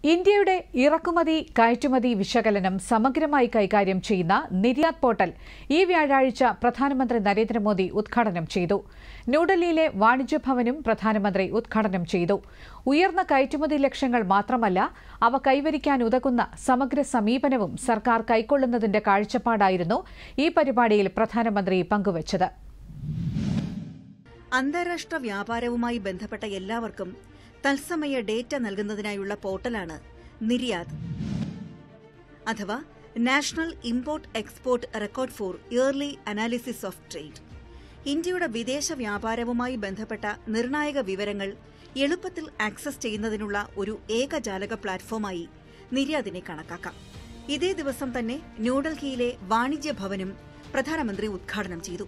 ഇന്ത്യയുടെ ഇറക്കുമതി കയറ്റുമതി വിശകലനം സമഗ്രമായി കൈകാര്യം ചെയ്യുന്ന നിര്യാത് പോർട്ടൽ ഈ വ്യാഴാഴ്ച പ്രധാനമന്ത്രി നരേന്ദ്രമോദി ഉദ്ഘാടനം ചെയ്തു ന്യൂഡൽഹിയിലെ വാണിജ്യ ഭവനും പ്രധാനമന്ത്രി ഉദ്ഘാടനം ചെയ്തു ഉയർന്ന കയറ്റുമതി ലക്ഷ്യങ്ങൾ മാത്രമല്ല അവ കൈവരിക്കാൻ ഉതകുന്ന സമഗ്ര സമീപനവും സർക്കാർ കൈക്കൊള്ളുന്നതിന്റെ കാഴ്ചപ്പാടായിരുന്നു ഈ പരിപാടിയിൽ പ്രധാനമന്ത്രി പങ്കുവച്ചത് അന്താരാഷ്ട്ര വ്യാപാരവുമായി ബന്ധപ്പെട്ട എല്ലാവർക്കും തത്സമയ ഡേറ്റ നൽകുന്നതിനായുള്ള പോർട്ടലാണ് നിര്യാത് അഥവാ national import export record for yearly analysis of trade ഇന്ത്യയുടെ വിദേശ വ്യാപാരവുമായി ബന്ധപ്പെട്ട നിർണായക വിവരങ്ങൾ എളുപ്പത്തിൽ ആക്സസ് ചെയ്യുന്നതിനുള്ള ഒരു ഏകജാലക പ്ലാറ്റ്ഫോമായി നിര്യാദിനെ കണക്കാക്കാം ഇതേ ദിവസം തന്നെ ന്യൂഡൽഹിയിലെ വാണിജ്യ ഭവനും പ്രധാനമന്ത്രി ഉദ്ഘാടനം ചെയ്തു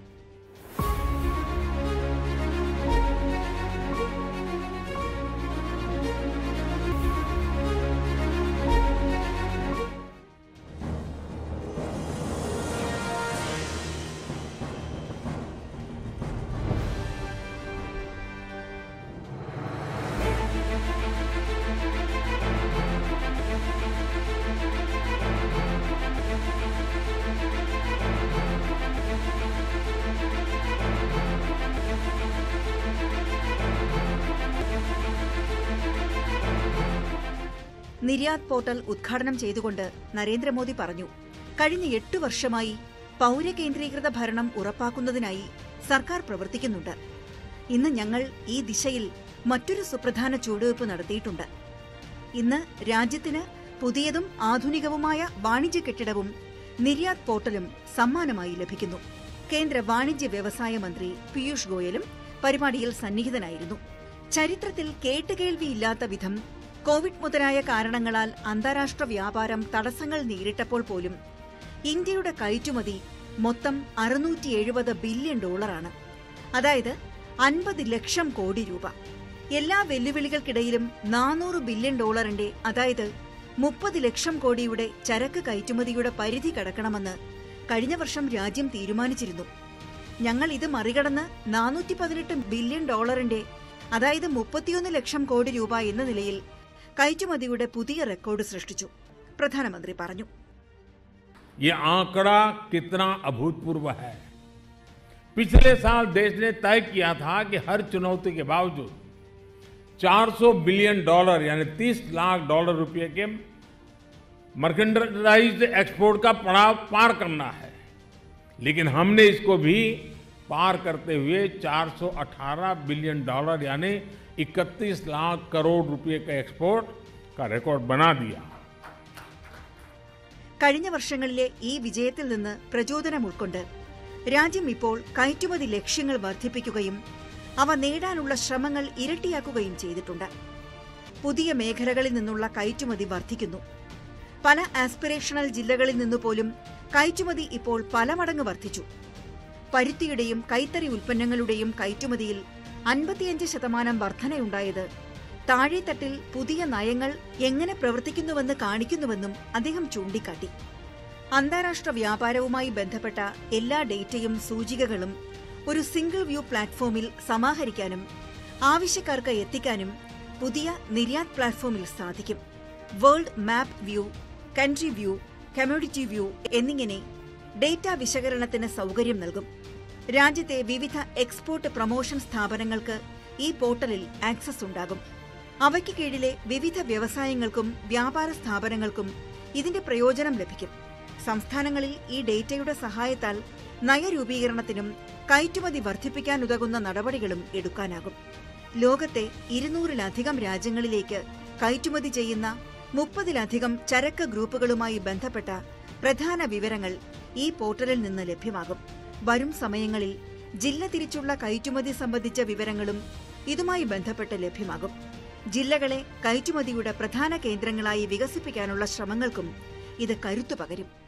നിര്യാത് പോർട്ടൽ ഉദ്ഘാടനം ചെയ്തുകൊണ്ട് നരേന്ദ്രമോദി പറഞ്ഞു കഴിഞ്ഞ എട്ട് വർഷമായി പൌരകേന്ദ്രീകൃത ഭരണം ഉറപ്പാക്കുന്നതിനായി സർക്കാർ പ്രവർത്തിക്കുന്നുണ്ട് ഇന്ന് ഞങ്ങൾ ഈ ദിശയിൽ മറ്റൊരു സുപ്രധാന ചുവടുവയ്പ് നടത്തിയിട്ടുണ്ട് ഇന്ന് രാജ്യത്തിന് പുതിയതും ആധുനികവുമായ വാണിജ്യ കെട്ടിടവും നിര്യാത് പോർട്ടലും സമ്മാനമായി ലഭിക്കുന്നു കേന്ദ്ര വാണിജ്യ വ്യവസായ മന്ത്രി പീയൂഷ് ഗോയലും പരിപാടിയിൽ സന്നിഹിതനായിരുന്നു ചരിത്രത്തിൽ കേട്ടുകേൾവിയില്ലാത്ത വിധം കോവിഡ് മുതലായ കാരണങ്ങളാൽ അന്താരാഷ്ട്ര വ്യാപാരം തടസ്സങ്ങൾ നേരിട്ടപ്പോൾ പോലും ഇന്ത്യയുടെ കയറ്റുമതി മൊത്തം അറുന്നൂറ്റി എഴുപത് ബില്യൺ ഡോളറാണ് അതായത് അൻപത് ലക്ഷം കോടി രൂപ എല്ലാ വെല്ലുവിളികൾക്കിടയിലും നാനൂറ് ബില്യൺ ഡോളറിന്റെ അതായത് മുപ്പത് ലക്ഷം കോടിയുടെ ചരക്ക് കയറ്റുമതിയുടെ പരിധി കടക്കണമെന്ന് കഴിഞ്ഞ വർഷം രാജ്യം തീരുമാനിച്ചിരുന്നു ഞങ്ങൾ ഇത് മറികടന്ന് നാനൂറ്റി പതിനെട്ട് ബില്യൺ ഡോളറിന്റെ അതായത് മുപ്പത്തിയൊന്ന് ലക്ഷം കോടി രൂപ എന്ന നിലയിൽ കയറ്റുമതിയുടെ പുതിയ റെക്കോർഡ് സൃഷ്ടിച്ചു പ്രധാനമന്ത്രി പറഞ്ഞു ये आंकड़ा कितना अभूतपूर्व है पिछले साल देश ने तय किया था कि हर चुनौती के बावजूद 400 बिलियन डॉलर यानी 30 लाख डॉलर रुपए के मर्केंडाइज एक्सपोर्ट का पड़ाव पार करना है लेकिन हमने इसको भी पार करते हुए 418 बिलियन डॉलर यानी 31 लाख करोड़ रुपए का एक्सपोर्ट का रिकॉर्ड बना दिया കഴിഞ്ഞ വർഷങ്ങളിലെ ഈ വിജയത്തിൽ നിന്ന് പ്രചോദനം ഉൾക്കൊണ്ട് രാജ്യം ഇപ്പോൾ കയറ്റുമതി ലക്ഷ്യങ്ങൾ വർദ്ധിപ്പിക്കുകയും അവ നേടാനുള്ള ശ്രമങ്ങൾ ഇരട്ടിയാക്കുകയും ചെയ്തിട്ടുണ്ട് പുതിയ മേഖലകളിൽ നിന്നുള്ള കയറ്റുമതി വർദ്ധിക്കുന്നു പല ആസ്പിറേഷണൽ ജില്ലകളിൽ നിന്നുപോലും കയറ്റുമതി ഇപ്പോൾ പല മടങ്ങ് വർദ്ധിച്ചു പരുത്തിയുടെയും കൈത്തറി ഉൽപ്പന്നങ്ങളുടെയും കയറ്റുമതിയിൽ അൻപത്തിയഞ്ച് ശതമാനം വർധനയുണ്ടായത് താഴെത്തട്ടിൽ പുതിയ നയങ്ങൾ എങ്ങനെ പ്രവർത്തിക്കുന്നുവെന്ന് കാണിക്കുന്നുവെന്നും അദ്ദേഹം ചൂണ്ടിക്കാട്ടി അന്താരാഷ്ട്ര വ്യാപാരവുമായി ബന്ധപ്പെട്ട എല്ലാ ഡേറ്റയും സൂചികകളും ഒരു സിംഗിൾ വ്യൂ പ്ലാറ്റ്ഫോമിൽ സമാഹരിക്കാനും ആവശ്യക്കാർക്ക് എത്തിക്കാനും പുതിയ നിര്യാത് പ്ലാറ്റ്ഫോമിൽ സാധിക്കും world map view country view community view എന്നിങ്ങനെ ഡേറ്റ വിശകലനത്തിന് സൗകര്യം നൽകും രാജ്യത്തെ വിവിധ എക്സ്പോർട്ട് പ്രൊമോഷൻ സ്ഥാപനങ്ങൾക്ക് ഈ പോർട്ടലിൽ ആക്സസ് ഉണ്ടാകും അവയ്ക്ക് കീഴിലെ വിവിധ വ്യവസായങ്ങൾക്കും വ്യാപാര സ്ഥാപനങ്ങൾക്കും ഇതിന്റെ പ്രയോജനം ലഭിക്കും സംസ്ഥാനങ്ങളിൽ ഈ ഡേറ്റയുടെ സഹായത്താൽ നയരൂപീകരണത്തിനും കയറ്റുമതി വർദ്ധിപ്പിക്കാനുതകുന്ന നടപടികളും എടുക്കാനാകും ലോകത്തെ ഇരുന്നൂറിലധികം രാജ്യങ്ങളിലേക്ക് കയറ്റുമതി ചെയ്യുന്ന മുപ്പതിലധികം ചരക്ക് ഗ്രൂപ്പുകളുമായി ബന്ധപ്പെട്ട പ്രധാന വിവരങ്ങൾ ഈ പോർട്ടലിൽ നിന്ന് ലഭ്യമാകും വരും സമയങ്ങളിൽ ജില്ല തിരിച്ചുള്ള കയറ്റുമതി സംബന്ധിച്ച വിവരങ്ങളും ഇതുമായി ബന്ധപ്പെട്ട് ലഭ്യമാകും ജില്ലകളെ കയറ്റുമതിയുടെ പ്രധാന കേന്ദ്രങ്ങളായി വികസിപ്പിക്കാനുള്ള ശ്രമങ്ങൾക്കും ഇത് കരുത്തു പകരും